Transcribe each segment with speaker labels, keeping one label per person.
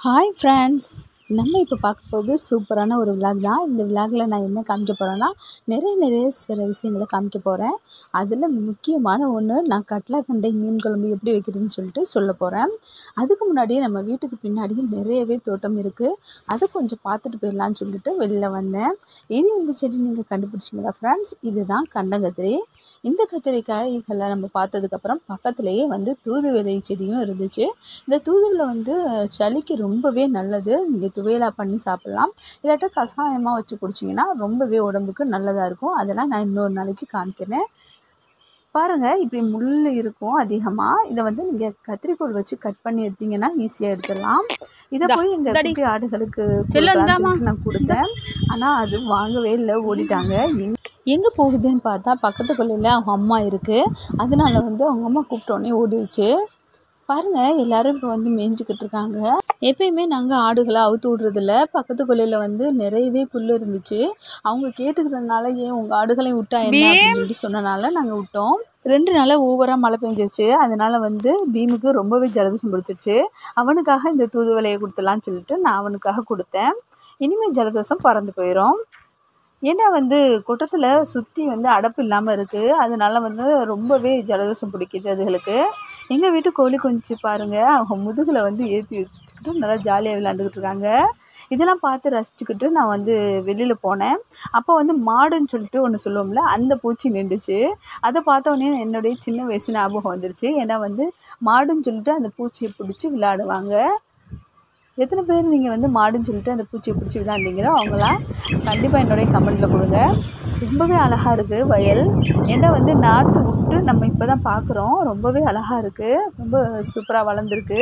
Speaker 1: hi friends நம்ம இப்போ பார்க்க போகிறது சூப்பரான ஒரு விலாக் தான் இந்த விலாகில் நான் என்ன காமிக்க போகிறேன்னா நிறைய நிறைய சில விஷயங்களை காமிக்க போகிறேன் அதில் முக்கியமான ஒன்று நான் கட்லாக்கண்டை மீன் குழம்பு எப்படி வைக்கிறதுன்னு சொல்லிட்டு சொல்ல போகிறேன் அதுக்கு முன்னாடியே நம்ம வீட்டுக்கு பின்னாடி நிறையவே தோட்டம் இருக்குது அதை கொஞ்சம் பார்த்துட்டு போயிடலான்னு சொல்லிட்டு வெளியில் வந்தேன் இது இந்த செடி நீங்கள் கண்டுபிடிச்சிங்களா ஃப்ரெண்ட்ஸ் இதுதான் கண்டங்கத்திரி இந்த கத்திரிக்காய்களை நம்ம பார்த்ததுக்கப்புறம் பக்கத்துலேயே வந்து தூதுவளை செடியும் இருந்துச்சு இந்த தூதுவளை வந்து சளிக்கு ரொம்பவே நல்லது நீங்கள் துவையலாக பண்ணி சாப்பிட்லாம் இல்லாட்டா கஷாயமாக வச்சு குடிச்சிங்கன்னா ரொம்பவே உடம்புக்கு நல்லதாக இருக்கும் அதெல்லாம் நான் இன்னொரு நாளைக்கு காமிக்கிறேன் பாருங்கள் இப்படி முள் இருக்கும் அதிகமாக இதை வந்து நீங்கள் கத்திரிக்கோல் வச்சு கட் பண்ணி எடுத்தீங்கன்னா ஈஸியாக எடுத்துடலாம் இதை போய் எங்கள் குட்டி ஆடுகளுக்கு கொடுக்கலாம்னு சொல்லிட்டு நான் கொடுத்தேன் ஆனால் அது வாங்கவே இல்லை ஓடிட்டாங்க எங் எங்கே போகுதுன்னு பார்த்தா பக்கத்து கொள்ளையில் அவங்க அம்மா இருக்குது அதனால வந்து அவங்க அம்மா கூப்பிட்டோன்னே ஓடிடுச்சு பாருங்கள் எல்லாரும் இப்போ வந்து மேய்ஞ்சிக்கிட்டு இருக்காங்க எப்பயுமே நாங்கள் ஆடுகளை அவுத்து விட்றதில்ல பக்கத்து கொல்லையில் வந்து நிறையவே புல் இருந்துச்சு அவங்க கேட்டுக்கிறதுனால ஏன் உங்கள் ஆடுகளையும் விட்டா என்ன அப்படின்னு சொல்லிட்டு சொன்னனால நாங்கள் விட்டோம் ரெண்டு நாளாக ஓவராக மழை பெஞ்சிருச்சு அதனால் வந்து பீமுக்கு ரொம்பவே ஜலதோஷம் பிடிச்சிருச்சு அவனுக்காக இந்த தூதுவளையை கொடுத்துலான்னு சொல்லிட்டு நான் அவனுக்காக கொடுத்தேன் இனிமேல் ஜலதோஷம் பறந்து போயிடும் ஏன்னா வந்து குட்டத்தில் சுற்றி வந்து அடப்பு இல்லாமல் இருக்குது அதனால வந்து ரொம்பவே ஜலதோஷம் பிடிக்குது அதுகளுக்கு எங்கள் வீட்டு கோழி குஞ்சு பாருங்கள் அவங்க முதுகில் வந்து ஏற்றி வச்சுக்கிட்டு நல்லா ஜாலியாக விளாண்டுக்கிட்டு இருக்காங்க இதெல்லாம் பார்த்து ரசிச்சுக்கிட்டு நான் வந்து வெளியில் போனேன் அப்போ வந்து மாடுன்னு சொல்லிட்டு ஒன்று சொல்லுவோம்ல அந்த பூச்சி நின்றுச்சு அதை பார்த்தோன்னே என்னுடைய சின்ன வயசு ஞாபகம் வந்துருச்சு ஏன்னா வந்து மாடுன்னு சொல்லிட்டு அந்த பூச்சியை பிடிச்சி விளையாடுவாங்க எத்தனை பேர் நீங்கள் வந்து மாடுன்னு சொல்லிட்டு அந்த பூச்சியை பிடிச்சி விளையாண்டீங்களோ அவங்களாம் கண்டிப்பாக என்னுடைய கமெண்ட்டில் கொடுங்க ரொம்பவே அழகாக இருக்குது வயல் ஏன்னா வந்து நாற்று விட்டு நம்ம இப்போ தான் பார்க்குறோம் ரொம்பவே அழகாக இருக்குது ரொம்ப சூப்பராக வளர்ந்துருக்கு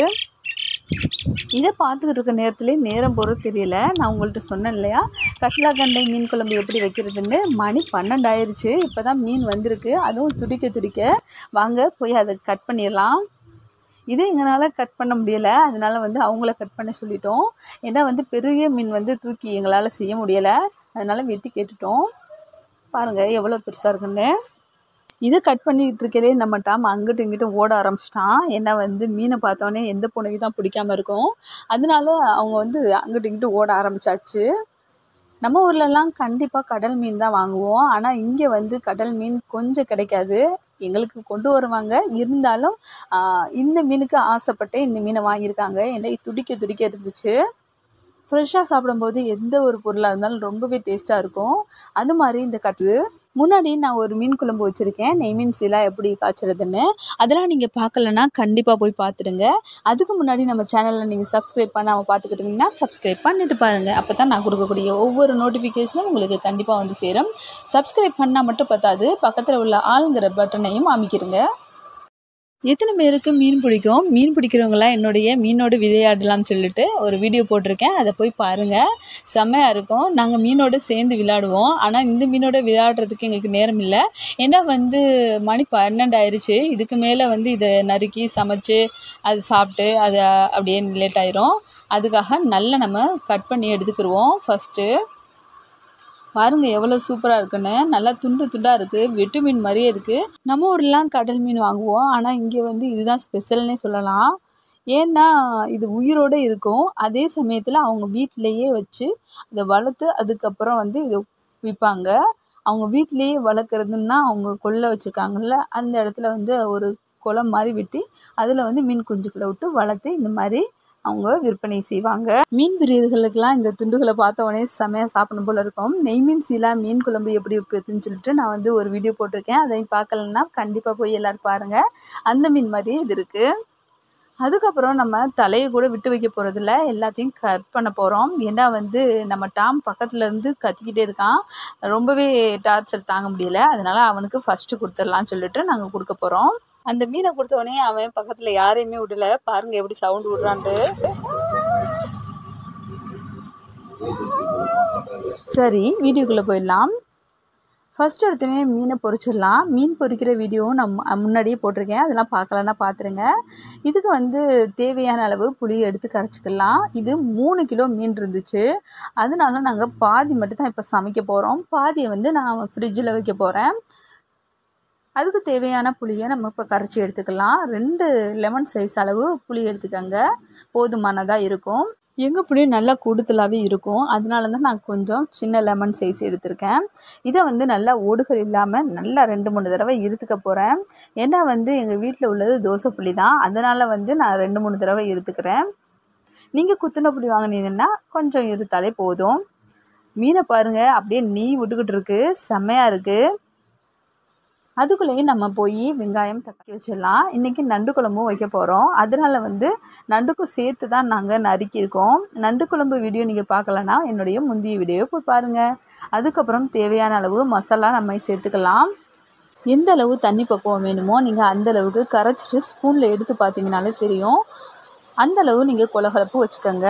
Speaker 1: இதை பார்த்துக்கிட்டு இருக்க நேரத்துலேயே நேரம் போகிறது தெரியல நான் உங்கள்கிட்ட சொன்னேன் இல்லையா கட்லாக்கண்டை மீன் குழம்பு எப்படி வைக்கிறதுன்னு மணி பன்னெண்டாயிருச்சு இப்போ தான் மீன் வந்திருக்கு அதுவும் துடிக்க துடிக்க வாங்க போய் அதை கட் பண்ணிடலாம் இது எங்களால் கட் பண்ண முடியலை அதனால் வந்து அவங்கள கட் பண்ண சொல்லிட்டோம் ஏன்னா வந்து பெரிய மீன் வந்து தூக்கி எங்களால் செய்ய முடியலை அதனால் வெட்டி கேட்டுட்டோம் பாருங்கள் எவ்வளோ பெருசாக இருக்குன்னு இதை கட் பண்ணிக்கிட்டு இருக்கலே நம்ம டாம் அங்கிட்டு இங்கிட்டு ஓட ஆரம்பிச்சிட்டான் ஏன்னா வந்து மீனை பார்த்தோன்னே எந்த பூனைக்கு தான் பிடிக்காம இருக்கும் அதனால அவங்க வந்து அங்கிட்டு இங்கிட்டு ஓட ஆரம்பிச்சாச்சு நம்ம ஊர்லலாம் கண்டிப்பாக கடல் மீன் தான் வாங்குவோம் ஆனால் இங்கே வந்து கடல் மீன் கொஞ்சம் கிடைக்காது எங்களுக்கு கொண்டு வருவாங்க இருந்தாலும் இந்த மீனுக்கு ஆசைப்பட்டு இந்த மீனை வாங்கியிருக்காங்க ஏன்னா துடிக்க துடிக்க இருந்துச்சு ஃப்ரெஷ்ஷாக சாப்பிடும்போது எந்த ஒரு பொருளாக இருந்தாலும் ரொம்பவே டேஸ்ட்டாக இருக்கும் அது மாதிரி இந்த கட்டு முன்னாடி நான் ஒரு மீன் குழம்பு வச்சுருக்கேன் நெய் மீன் சீலா எப்படி காய்ச்சறதுன்னு அதெல்லாம் நீங்கள் பார்க்கலன்னா கண்டிப்பாக போய் பார்த்துடுங்க அதுக்கு முன்னாடி நம்ம சேனலில் நீங்கள் சப்ஸ்கிரைப் பண்ணாமல் பார்த்துக்கிட்டு இருந்தீங்கன்னா சப்ஸ்கிரைப் பண்ணிட்டு பாருங்கள் அப்போ தான் நான் கொடுக்கக்கூடிய ஒவ்வொரு நோட்டிஃபிகேஷனும் உங்களுக்கு கண்டிப்பாக வந்து சேரும் சப்ஸ்கிரைப் பண்ணால் மட்டும் பத்தாது பக்கத்தில் உள்ள ஆளுங்கிற பட்டனையும் அமைக்கிருங்க எத்தனை பேருக்கு மீன் பிடிக்கும் மீன் பிடிக்கிறவங்களாம் என்னுடைய மீனோடு விளையாடலாம்னு சொல்லிட்டு ஒரு வீடியோ போட்டிருக்கேன் அதை போய் பாருங்கள் செம்மையாக இருக்கும் நாங்கள் மீனோடு சேர்ந்து விளையாடுவோம் ஆனால் இந்த மீனோட விளையாடுறதுக்கு எங்களுக்கு நேரம் இல்லை ஏன்னா வந்து மணி பன்னெண்டு ஆயிடுச்சு இதுக்கு மேலே வந்து இதை நறுக்கி சமைச்சு அது சாப்பிட்டு அது அப்படியே லேட் ஆயிரும் அதுக்காக நல்லா நம்ம கட் பண்ணி எடுத்துக்கிடுவோம் ஃபஸ்ட்டு பாருங்கள் எவ்வளோ சூப்பராக இருக்குன்னு நல்லா துண்டு துண்டாக இருக்குது வெட்டு மீன் மாதிரியே இருக்குது நம்ம ஊர்லாம் கடல் மீன் வாங்குவோம் ஆனால் இங்கே வந்து இதுதான் ஸ்பெஷல்னே சொல்லலாம் ஏன்னா இது உயிரோடு இருக்கும் அதே சமயத்தில் அவங்க வீட்டிலையே வச்சு அதை வளர்த்து அதுக்கப்புறம் வந்து இதை விற்பாங்க அவங்க வீட்டிலையே வளர்க்குறதுன்னா அவங்க கொல்லை வச்சுருக்காங்கல்ல அந்த இடத்துல வந்து ஒரு குளம் மாதிரி வெட்டி அதில் வந்து மீன் குஞ்சுக்களை விட்டு வளர்த்து இந்த மாதிரி அவங்க விற்பனை செய்வாங்க மீன் பிரியர்களுக்கெல்லாம் இந்த துண்டுகளை பார்த்த உடனே செமையாக சாப்பிடணும் போல் இருக்கும் நெய் மீன் சீலா மீன் குழம்பு எப்படி வைப்பதுன்னு சொல்லிட்டு நான் வந்து ஒரு வீடியோ போட்டிருக்கேன் அதை பார்க்கலன்னா கண்டிப்பாக போய் எல்லோரும் பாருங்கள் அந்த மீன் மாதிரியே இது இருக்குது அதுக்கப்புறம் நம்ம தலையை கூட விட்டு வைக்க போகிறதில்ல எல்லாத்தையும் கட் பண்ண போகிறோம் ஏன்னா வந்து நம்ம டாம் பக்கத்தில் இருந்து கத்திக்கிட்டே இருக்கான் ரொம்பவே டார்ச்சர் தாங்க முடியல அதனால் அவனுக்கு ஃபஸ்ட்டு கொடுத்துடலான்னு சொல்லிட்டு நாங்கள் கொடுக்க போகிறோம் அந்த மீனை கொடுத்த உடனே அவன் பக்கத்தில் யாரையுமே விடல பாருங்கள் எப்படி சவுண்டு விடுறான்ட்டு சரி வீடியோக்குள்ளே போயிடலாம் ஃபஸ்ட் எடுத்தோடனே மீனை பொரிச்சிடலாம் மீன் பொரிக்கிற வீடியோவும் நான் முன்னாடியே போட்டிருக்கேன் அதெல்லாம் பார்க்கலன்னா பார்த்துருங்க இதுக்கு வந்து தேவையான அளவு புளி எடுத்து கரைச்சிக்கலாம் இது மூணு கிலோ மீன் இருந்துச்சு அதனால நாங்கள் பாதி மட்டும் தான் இப்போ சமைக்க போகிறோம் பாதியை வந்து நான் ஃப்ரிட்ஜில் வைக்க போகிறேன் அதுக்கு தேவையான புளியை நம்ம இப்போ கரைச்சி எடுத்துக்கலாம் ரெண்டு லெமன் சைஸ் அளவு புளி எடுத்துக்கோங்க போதுமானதாக இருக்கும் எங்கள் புளி நல்லா கூடுதலாகவே இருக்கும் அதனால தான் நான் கொஞ்சம் சின்ன லெமன் சைஸ் எடுத்திருக்கேன் இதை வந்து நல்லா ஓடுகள் இல்லாமல் நல்லா ரெண்டு மூணு தடவை இருத்துக்க போகிறேன் ஏன்னா வந்து எங்கள் வீட்டில் உள்ளது தோசை புளி தான் அதனால் வந்து நான் ரெண்டு மூணு தடவை இருத்துக்கிறேன் நீங்கள் குத்துன புளி வாங்கினீங்கன்னா கொஞ்சம் இருத்தாலே போதும் மீனை பாருங்கள் அப்படியே நெய் விட்டுக்கிட்டு இருக்கு செம்மையாக இருக்குது அதுக்குள்ளேயும் நம்ம போய் வெங்காயம் தக்காளி வச்சிடலாம் இன்றைக்கி நண்டு குழம்பும் வைக்க போகிறோம் அதனால் வந்து நண்டுக்கும் சேர்த்து தான் நாங்கள் நறுக்கியிருக்கோம் நண்டு குழம்பு வீடியோ நீங்கள் பார்க்கலன்னா என்னுடைய முந்தைய வீடியோவை போய் பாருங்கள் அதுக்கப்புறம் தேவையான அளவு மசாலா நம்ம சேர்த்துக்கலாம் எந்த அளவு தண்ணி பக்குவம் வேணுமோ நீங்கள் அந்த அளவுக்கு கரைச்சிட்டு ஸ்பூனில் எடுத்து பார்த்தீங்கனாலே தெரியும் அந்த அளவு நீங்கள் கொலகலப்பு வச்சுக்கோங்க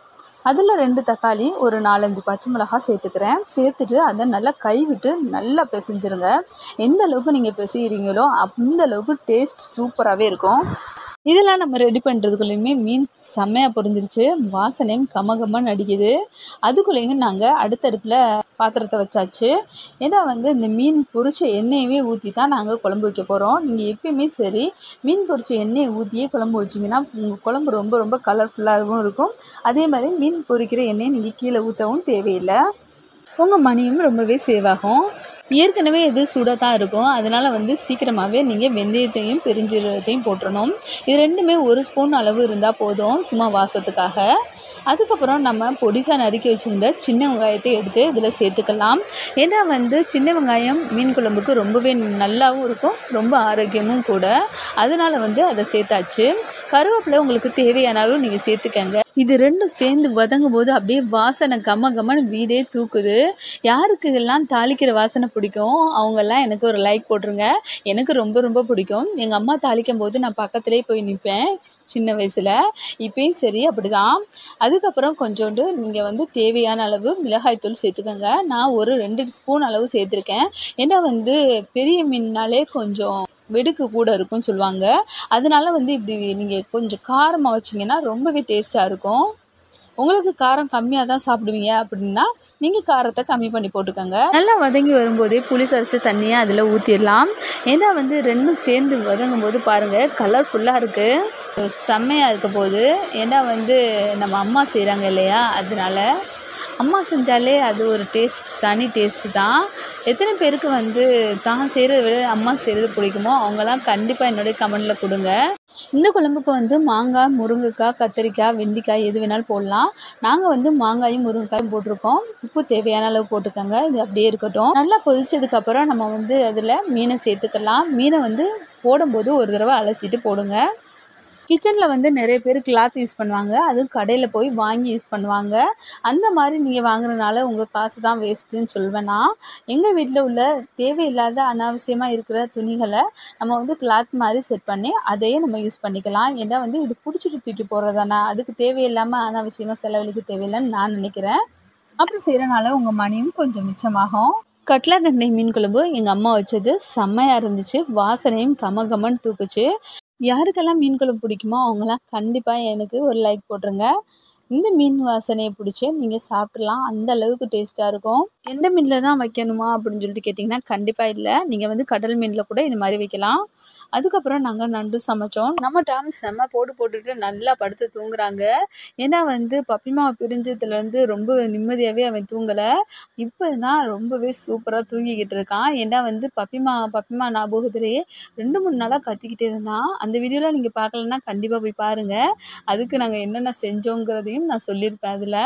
Speaker 1: அதில் ரெண்டு தக்காளி ஒரு நாலஞ்சு பச்சை மிளகாய் சேர்த்துக்கிறேன் சேர்த்துட்டு அதை நல்லா கை விட்டு நல்லா பிசைஞ்சிருங்க எந்த அளவுக்கு நீங்கள் பிசைகிறீங்களோ அந்த அளவுக்கு டேஸ்ட் சூப்பராகவே இருக்கும் இதெல்லாம் நம்ம ரெடி பண்ணுறதுக்குள்ளேயுமே மீன் செம்மையாக பொரிஞ்சிருச்சு வாசனையும் கமகமன்னு அடிக்குது அதுக்குள்ளேயும் நாங்கள் அடுத்தடுப்பில் பாத்திரத்தை வச்சாச்சு ஏன்னா வந்து இந்த மீன் பொரிச்ச எண்ணெயவே ஊற்றி தான் நாங்கள் குழம்பு வைக்க போகிறோம் நீங்கள் எப்பயுமே சரி மீன் பொரிச்ச எண்ணெயை ஊற்றியே குழம்பு வச்சிங்கன்னா உங்கள் குழம்பு ரொம்ப ரொம்ப கலர்ஃபுல்லாகவும் இருக்கும் அதே மாதிரி மீன் பொரிக்கிற எண்ணெயை நீங்கள் கீழே ஊற்றவும் தேவையில்லை உங்கள் மணியும் ரொம்பவே சேவ் ஆகும் ஏற்கனவே இது சூடாக தான் இருக்கும் அதனால் வந்து சீக்கிரமாகவே நீங்கள் வெந்தயத்தையும் பெருஞ்சீரகத்தையும் போட்டுறணும் இது ரெண்டுமே ஒரு ஸ்பூன் அளவு இருந்தால் போதும் சும்மா வாசத்துக்காக அதுக்கப்புறம் நம்ம பொடிசாக நறுக்கி வச்சுருந்த சின்ன வெங்காயத்தை எடுத்து இதில் சேர்த்துக்கலாம் ஏன்னா வந்து சின்ன வெங்காயம் மீன் குழம்புக்கு ரொம்பவே நல்லாவும் இருக்கும் ரொம்ப ஆரோக்கியமும் கூட அதனால் வந்து அதை சேர்த்தாச்சு கருவேப்பிலை உங்களுக்கு தேவையான அளவு நீங்கள் சேர்த்துக்கங்க இது ரெண்டும் சேர்ந்து வதங்கும் போது அப்படியே வாசனை கம கமன்னு வீடே தூக்குது யாருக்கு எல்லாம் தாளிக்கிற வாசனை பிடிக்கும் அவங்கெல்லாம் எனக்கு ஒரு லைக் போட்டுருங்க எனக்கு ரொம்ப ரொம்ப பிடிக்கும் எங்கள் அம்மா தாளிக்கும் போது நான் பக்கத்துலேயே போய் நிற்பேன் சின்ன வயசில் இப்பயும் சரி அப்படி தான் அதுக்கப்புறம் கொஞ்சோண்டு நீங்கள் வந்து தேவையான அளவு மிளகாய்த்தூள் சேர்த்துக்கோங்க நான் ஒரு ரெண்டு ஸ்பூன் அளவு சேர்த்துருக்கேன் ஏன்னா வந்து பெரிய மீன்னாலே கொஞ்சம் வெடுக்கு கூட இருக்கும்னு சொல்லுவாங்க அதனால வந்து இப்படி நீங்கள் கொஞ்சம் காரமாக வச்சிங்கன்னா ரொம்பவே டேஸ்ட்டாக இருக்கும் உங்களுக்கு காரம் கம்மியாக தான் சாப்பிடுவீங்க அப்படின்னா நீங்கள் காரத்தை கம்மி பண்ணி போட்டுக்கோங்க நல்லா வதங்கி வரும்போதே புளி கரைச்சி தண்ணியை அதில் ஊற்றிடலாம் ஏன்னா வந்து ரெண்டும் சேர்ந்து வதங்கும் போது பாருங்கள் கலர்ஃபுல்லாக இருக்குது செம்மையாக இருக்க போகுது ஏன்னா வந்து நம்ம அம்மா செய்கிறாங்க இல்லையா அதனால அம்மா செஞ்சாலே அது ஒரு டேஸ்ட் தனி டேஸ்ட்டு தான் எத்தனை பேருக்கு வந்து தான் செய்கிறத விட அம்மா செய்கிறது பிடிக்குமோ அவங்களாம் கண்டிப்பாக என்னுடைய கமெண்டில் கொடுங்க இந்த குழம்புக்கு வந்து மாங்காய் முருங்கைக்காய் கத்திரிக்காய் வெண்டைக்காய் எது வேணாலும் போடலாம் நாங்கள் வந்து மாங்காயும் முருங்கைக்காயும் போட்டிருக்கோம் உப்பு தேவையான அளவு போட்டுக்கோங்க இது அப்படியே இருக்கட்டும் நல்லா கொதிச்சதுக்கப்புறம் நம்ம வந்து அதில் மீனை சேர்த்துக்கலாம் மீனை வந்து போடும்போது ஒரு தடவை அலசிட்டு போடுங்க கிச்சனில் வந்து நிறைய பேர் கிளாத் யூஸ் பண்ணுவாங்க அதுவும் கடையில் போய் வாங்கி யூஸ் பண்ணுவாங்க அந்த மாதிரி நீங்கள் வாங்குறதுனால உங்கள் காசு தான் வேஸ்ட்டுன்னு சொல்வேன் நான் எங்கள் வீட்டில் உள்ள தேவையில்லாத அனாவசியமாக இருக்கிற துணிகளை நம்ம வந்து கிளாத் மாதிரி செட் பண்ணி அதையே நம்ம யூஸ் பண்ணிக்கலாம் ஏன்னா வந்து இது பிடிச்சிட்டு தூக்கி போடுறதானா அதுக்கு தேவையில்லாமல் அனாவசியமாக செலவழிக்க தேவையில்லைன்னு நான் நினைக்கிறேன் அப்படி செய்கிறனால உங்கள் மணியும் கொஞ்சம் மிச்சமாகும் கட்லாகண்டை மீன் குழம்பு எங்கள் அம்மா வச்சது செம்மையாக இருந்துச்சு வாசனையும் கம கமன்னு தூக்குச்சு யாருக்கெல்லாம் மீன் குழம்பு பிடிக்குமோ அவங்களாம் கண்டிப்பாக எனக்கு ஒரு லைக் போட்டுருங்க இந்த மீன் வாசனையை பிடிச்சி நீங்கள் சாப்பிட்றலாம் அந்த அளவுக்கு டேஸ்ட்டாக இருக்கும் எந்த மீனில் தான் வைக்கணுமா அப்படின்னு சொல்லிட்டு கேட்டிங்கன்னா கண்டிப்பாக இல்லை நீங்கள் வந்து கடல் மீனில் கூட இது மாதிரி வைக்கலாம் அதுக்கப்புறம் நாங்கள் நண்டு சமைச்சோம் நம்ம டாம் செம்ம போட்டு போட்டுட்டு நல்லா படுத்து தூங்குறாங்க ஏன்னா வந்து பப்பிமாவை பிரிஞ்சதுலேருந்து ரொம்ப நிம்மதியாகவே அவன் தூங்கலை இப்போ தான் ரொம்பவே சூப்பராக தூங்கிக்கிட்டு இருக்கான் ஏன்னா வந்து பப்பிமா பப்பிமா ஞாபகத்திலேயே ரெண்டு மூணு நாளாக கத்திக்கிட்டே இருந்தான் அந்த வீடியோலாம் நீங்கள் பார்க்கலன்னா கண்டிப்பாக போய் பாருங்கள் அதுக்கு நாங்கள் என்னென்ன செஞ்சோங்கிறதையும் நான் சொல்லியிருப்பேன் அதில்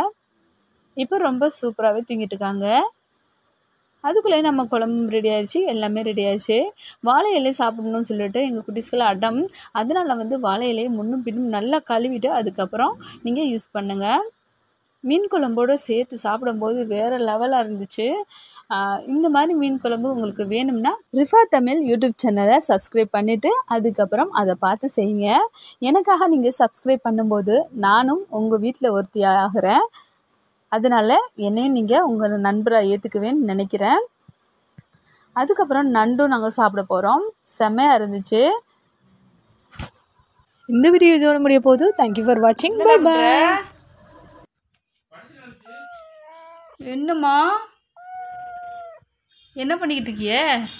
Speaker 1: இப்போ ரொம்ப சூப்பராகவே தூங்கிட்டு இருக்காங்க அதுக்குள்ளே நம்ம குழம்பு ரெடி ஆயிடுச்சு எல்லாமே ரெடி ஆயிடுச்சு வாழை இலையை சாப்பிடணும்னு சொல்லிட்டு எங்கள் குட்டீஸ்கள் அடம் அதனால் வந்து வாழை இலையை முன்னும் பின்னும் நல்லா கழுவிட்டு அதுக்கப்புறம் நீங்கள் யூஸ் பண்ணுங்கள் மீன் குழம்போடு சேர்த்து சாப்பிடும்போது வேறு லெவலாக இருந்துச்சு இந்த மாதிரி மீன் குழம்பு உங்களுக்கு வேணும்னா ரிஃபா தமிழ் யூடியூப் சேனலை சப்ஸ்கிரைப் பண்ணிவிட்டு அதுக்கப்புறம் அதை பார்த்து செய்யுங்க எனக்காக நீங்கள் சப்ஸ்கிரைப் பண்ணும்போது நானும் உங்கள் வீட்டில் ஒருத்தி ஆகிறேன் அதனால் என்னையும் நீங்கள் உங்கள் நண்பராக ஏற்றுக்குவேன்னு நினைக்கிறேன் அதுக்கப்புறம் நண்டும் நாங்கள் சாப்பிட போகிறோம் செம்மையாக இருந்துச்சு இந்த வீடியோ இதோட முடிய போகுது தேங்க்யூ ஃபார் வாட்சிங் பை பாய் என்னம்மா என்ன பண்ணிக்கிட்டு இருக்கிய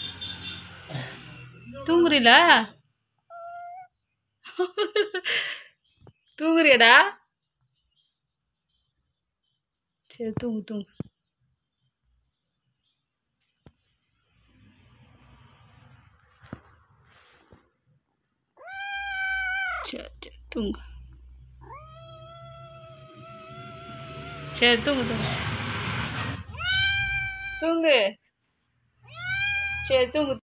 Speaker 1: தூங்குறீல தூங்குறியடா சரி தூங்கு தூங்கு சரி சரி தூங்கு சரி தூங்கு தூங்கு தூங்கு சரி தூங்கு